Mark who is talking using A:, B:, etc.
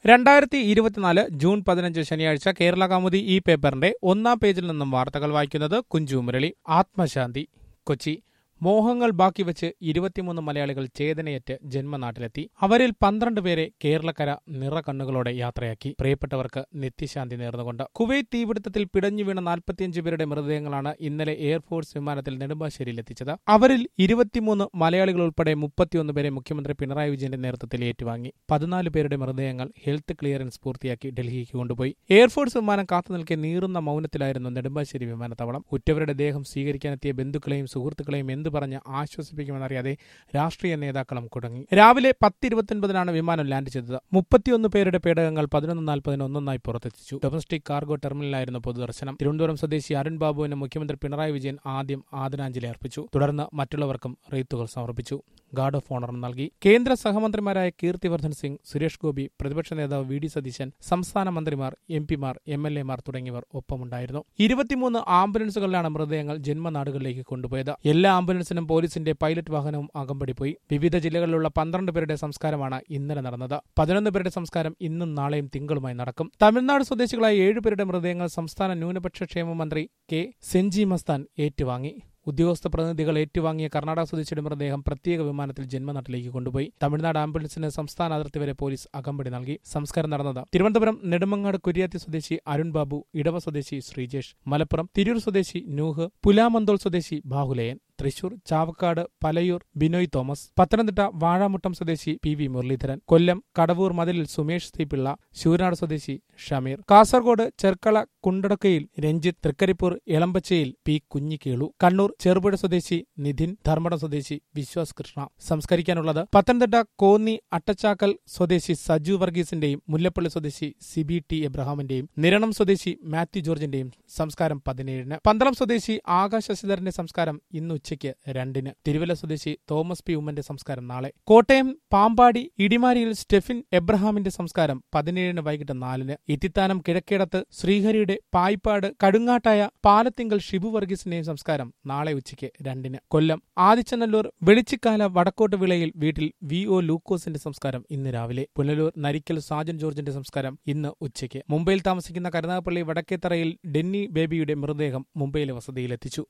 A: രണ്ടായിരത്തി ഇരുപത്തിനാല് ജൂൺ പതിനഞ്ച് ശനിയാഴ്ച കേരള കൗമുദി ഈ പേപ്പറിന്റെ ഒന്നാം പേജിൽ നിന്നും വാർത്തകൾ വായിക്കുന്നത് കുഞ്ചു മുരളി ആത്മശാന്തി കൊച്ചി മോഹങ്ങൾ ബാക്കി വെച്ച് ഇരുപത്തിമൂന്ന് മലയാളികൾ ചേതനയേറ്റ് ജന്മനാട്ടിലെത്തി അവരിൽ പന്ത്രണ്ട് പേരെ കേരളക്കര നിറകണ്ണുകളോടെ യാത്രയാക്കി പ്രിയപ്പെട്ടവർക്ക് നിത്യശാന്തി നേർന്നുകൊണ്ട് കുവൈറ്റ് തീപിടുത്തത്തിൽ പിടഞ്ഞു വീണ നാൽപ്പത്തിയഞ്ച് പേരുടെ മൃതദേഹങ്ങളാണ് ഇന്നലെ എയർഫോഴ്സ് വിമാനത്തിൽ നെടുമ്പാശ്ശേരിയിൽ എത്തിച്ചത് അവരിൽ ഇരുപത്തിമൂന്ന് മലയാളികൾ ഉൾപ്പെടെ മുപ്പത്തിയൊന്ന് പേരെ മുഖ്യമന്ത്രി പിണറായി വിജയന്റെ നേതൃത്വത്തിൽ ഏറ്റുവാങ്ങി പതിനാല് പേരുടെ മൃതദേഹങ്ങൾ ഹെൽത്ത് ക്ലിയറൻസ് പൂർത്തിയാക്കി ഡൽഹിക്ക് കൊണ്ടുപോയി എയർഫോഴ്സ് വിമാനം കാത്തുനിൽക്കെ നീറുന്ന മൗനത്തിലായിരുന്നു നെടുമ്പാശ്ശേരി വിമാനത്താവളം ഉറ്റവരുടെ ദേഹം സ്വീകരിക്കാനെത്തിയ ബന്ധുക്കളെയും സുഹൃത്തുക്കളെയും എന്ത് പറഞ്ഞ് ആശ്വസിപ്പിക്കുമെന്നറിയാതെ രാഷ്ട്രീയ നേതാക്കളും കുടങ്ങി രാവിലെ പത്തിരുപത്തൊൻപതിനാണ് വിമാനം ലാൻഡ് ചെയ്തത് മുപ്പത്തിയൊന്ന് പേരുടെ പേടകങ്ങൾ പതിനൊന്ന് നാൽപ്പതിന് ഒന്നൊന്നായി പുറത്തെത്തിച്ചു ഡൊമസ്റ്റിക് കാർഗോ ടെർമിനലായിരുന്നു പൊതുദർശനം തിരുവനന്തപുരം സ്വദേശി അരുൺ ബാബുവിന് മുഖ്യമന്ത്രി പിണറായി വിജയൻ ആദ്യം ആദരാഞ്ജലി അർപ്പിച്ചു തുടർന്ന് മറ്റുള്ളവർക്കും റീത്തുകൾ സമർപ്പിച്ചു ഗാർഡ് ഓഫ് ഓണർ നൽകി കേന്ദ്ര സഹമന്ത്രിമാരായ കീർത്തിവർദ്ധൻ സിംഗ് സുരേഷ് ഗോപി പ്രതിപക്ഷ നേതാവ് വി ഡി സതീശൻ സംസ്ഥാന മന്ത്രിമാർ എം പിമാർ എം എൽ എമാർ തുടങ്ങിയവർ ഒപ്പമുണ്ടായിരുന്നു ഇരുപത്തിമൂന്ന് ആംബുലൻസുകളിലാണ് മൃതദേഹങ്ങൾ ജന്മനാടുകളിലേക്ക് കൊണ്ടുപോയത് എല്ലാ ആംബുലൻസിനും പോലീസിന്റെ പൈലറ്റ് വാഹനവും അകമ്പടി പോയി വിവിധ ജില്ലകളിലുള്ള പന്ത്രണ്ട് പേരുടെ സംസ്കാരമാണ് ഇന്നലെ നടന്നത് പതിനൊന്ന് പേരുടെ സംസ്കാരം ഇന്നും നാളെയും തിങ്കളുമായി നടക്കും തമിഴ്നാട് സ്വദേശികളായ ഏഴുപേരുടെ മൃതദേഹങ്ങൾ സംസ്ഥാന ന്യൂനപക്ഷ ക്ഷേമ മന്ത്രി കെ സെഞ്ചി മസ്താൻ ഏറ്റുവാങ്ങി ഉദ്യോഗസ്ഥ പ്രതിനിധികൾ ഏറ്റുവാങ്ങിയ കർണാടക സ്വദേശിയുടെ മൃതദേഹം പ്രത്യേക വിമാനത്തിൽ ജന്മനാട്ടിലേക്ക് കൊണ്ടുപോയി തമിഴ്നാട് ആംബുലൻസിന് സംസ്ഥാന അതിർത്തി വരെ പോലീസ് അകമ്പടി നൽകി സംസ്കാരം നടന്നത് തിരുവനന്തപുരം നെടുമങ്ങാട് കുര്യാത്തി സ്വദേശി അരുൺ ബാബു ഇടവ സ്വദേശി ശ്രീജേഷ് മലപ്പുറം തിരൂർ സ്വദേശി നൂഹ് പുലാമന്തോൾ സ്വദേശി ബാഹുലയൻ തൃശൂർ ചാവക്കാട് പലയൂർ ബിനോയ് തോമസ് പത്തനംതിട്ട വാഴാമുട്ടം സ്വദേശി പി വി മുരളീധരൻ കൊല്ലം കടവൂർ മതിലിൽ സുമേഷ് സി പിള്ള ശൂരനാട് സ്വദേശി ഷമീർ കാസർഗോഡ് ചെർക്കള കുണ്ടടക്കയിൽ രഞ്ജിത്ത് തൃക്കരിപ്പൂർ എളമ്പച്ചയിൽ പി കുഞ്ഞിക്കേളു കണ്ണൂർ ചെറുപുഴ സ്വദേശി നിധിൻ ധർമ്മടം സ്വദേശി വിശ്വാസ് കൃഷ്ണ സംസ്കരിക്കാനുള്ളത് പത്തനംതിട്ട കോന്നി അട്ടച്ചാക്കൽ സ്വദേശി സജു വർഗീസിന്റെയും മുല്ലപ്പള്ളി സ്വദേശി സിബി ടി എബ്രഹാമിന്റെയും നിരണം സ്വദേശി മാത്യു ജോർജിന്റെയും സംസ്കാരം പതിനേഴിന് പന്തളം സ്വദേശി ആകാശ ശശിധരന്റെ സംസ്കാരം ഇന്ന് ഉച്ചയ്ക്ക് രണ്ടിന് തിരുവല്ല സ്വദേശി തോമസ് പി ഉമ്മന്റെ സംസ്കാരം നാളെ കോട്ടയം പാമ്പാടി ഇടിമാരിയിൽ സ്റ്റെഫിൻ എബ്രഹാമിന്റെ സംസ്കാരം പതിനേഴിന് വൈകിട്ട് നാലിന് ഇത്തിത്താനം കിഴക്കേടത്ത് ശ്രീഹരിയുടെ പായ്പാട് കടുങ്ങാട്ടായ പാലത്തിങ്കൽ ഷിബു വർഗീസിന്റെയും സംസ്കാരം നാളെ ഉച്ചയ്ക്ക് രണ്ടിന് കൊല്ലം ആദിച്ചനല്ലൂർ വെളിച്ചിക്കാല വടക്കോട്ട് വിളയിൽ വീട്ടിൽ വി ഒ ലൂക്കോസിന്റെ സംസ്കാരം ഇന്ന് രാവിലെ പുനലൂർ നരിക്കൽ സാജൻ ജോർജിന്റെ സംസ്കാരം ഇന്ന് ഉച്ചയ്ക്ക് മുംബൈയിൽ താമസിക്കുന്ന കരുനാഗപ്പള്ളി വടക്കേത്തറയിൽ ഡെന്നി ബേബിയുടെ മൃതദേഹം മുംബൈയിലെ വസതിയിലെത്തിച്ചു